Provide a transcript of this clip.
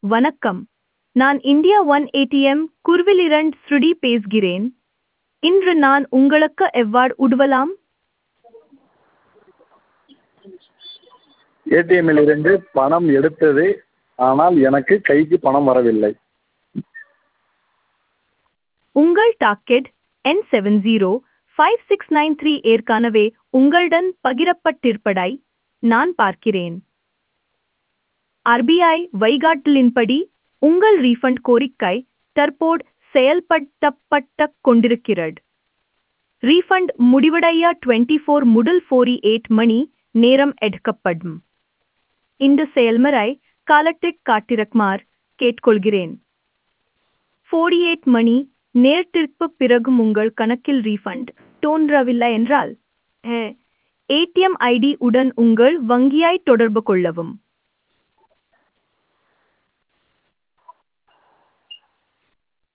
வணக்கம் நான் India one ATM குர்விலிரண்ட் ஸ்ருடி பேசுகிறேன் இன்று நான் உங்களுக்கு எவ்வாறு உதவலாம் ஏடிஎம்மில் இருந்து பணம் எடுத்தது ஆனால் எனக்கு கைக்கு பணம் வரவில்லை உங்கள் டாக்கெட் என் seven zero five six nine three ஏற்கனவே உங்களுடன் பகிரப்பட்டிருப்பதை நான் பார்க்கிறேன் ஆர்பிஐ வழிகாட்டலின்படி உங்கள் ரீஃபண்ட் கோரிக்கை தற்போது செயல்படுத்தப்பட்டு கொண்டிருக்கிறது ரீஃபண்ட் முடிவடைய டுவெண்ட்டி ஃபோர் முதல் ஃபோரி எயிட் மணி நேரம் எடுக்கப்படும் இந்த செயல்முறை காலத்திற்கு காட்டிருக்குமாறு கேட்டுக்கொள்கிறேன் ஃபோர்டி எயிட் மணி நேரத்திற்கு பிறகு உங்கள் கணக்கில் ரீஃபண்ட் தோன்றவில்லை என்றால் ஏடிஎம் ஐடி உடன் உங்கள் வங்கியை தொடர்பு கொள்ளவும்